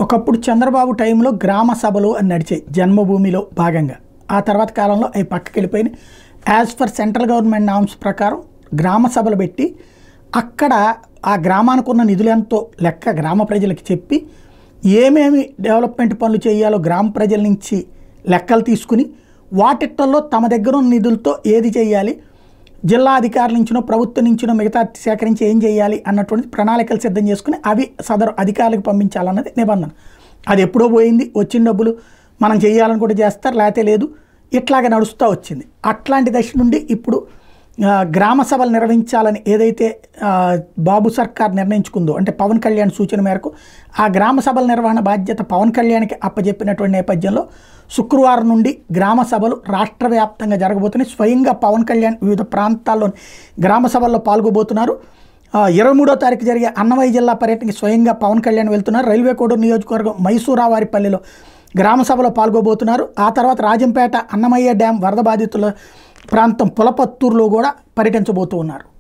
ఒకప్పుడు చంద్రబాబు టైంలో గ్రామ సభలు అని నడిచాయి జన్మభూమిలో భాగంగా ఆ తర్వాత కాలంలో అవి పక్కకి వెళ్ళిపోయినాయి as per central government norms ప్రకారం గ్రామ సభలు పెట్టి అక్కడ ఆ గ్రామానికి ఉన్న నిధులెంతో లెక్క గ్రామ ప్రజలకి చెప్పి ఏమేమి డెవలప్మెంట్ పనులు చేయాలో గ్రామ ప్రజల నుంచి లెక్కలు తీసుకుని వాటిట్లో తమ దగ్గర ఉన్న నిధులతో ఏది చేయాలి జిల్లా అధికారుల నుంచినో ప్రభుత్వం నుంచినో మిగతా సేకరించి ఏం చేయాలి అన్నటువంటి ప్రణాళికలు సిద్ధం చేసుకుని అవి సదరు అధికారులకు పంపించాలన్నది నిబంధన అది ఎప్పుడో పోయింది వచ్చిన డబ్బులు మనం చేయాలని కూడా చేస్తారు లేకపోతే లేదు ఇట్లాగే నడుస్తూ వచ్చింది అట్లాంటి దశ నుండి ఇప్పుడు ఆ, గ్రామ సభలు నిర్వహించాలని ఏదైతే ఆ, బాబు సర్కార్ నిర్ణయించుకుందో అంటే పవన్ కళ్యాణ్ సూచన మేరకు ఆ గ్రామ సభల నిర్వహణ బాధ్యత పవన్ కళ్యాణ్కి అప్పజెప్పినటువంటి నేపథ్యంలో శుక్రవారం నుండి గ్రామ సభలు రాష్ట్ర వ్యాప్తంగా జరగబోతున్నాయి స్వయంగా పవన్ కళ్యాణ్ వివిధ ప్రాంతాల్లో గ్రామ సభల్లో పాల్గొబోతున్నారు ఇరవై మూడో తారీఖు జరిగే అన్నమయ్య జిల్లా పర్యటనకి స్వయంగా పవన్ కళ్యాణ్ వెళ్తున్నారు రైల్వే కోడూరు నియోజకవర్గం మైసూరావారిపల్లిలో గ్రామ సభలో పాల్గొబోతున్నారు ఆ తర్వాత రాజంపేట అన్నమయ్య డ్యాం వరద బాధితుల ప్రాంతం పులపత్తూరులో కూడా పర్యటించబోతూ ఉన్నారు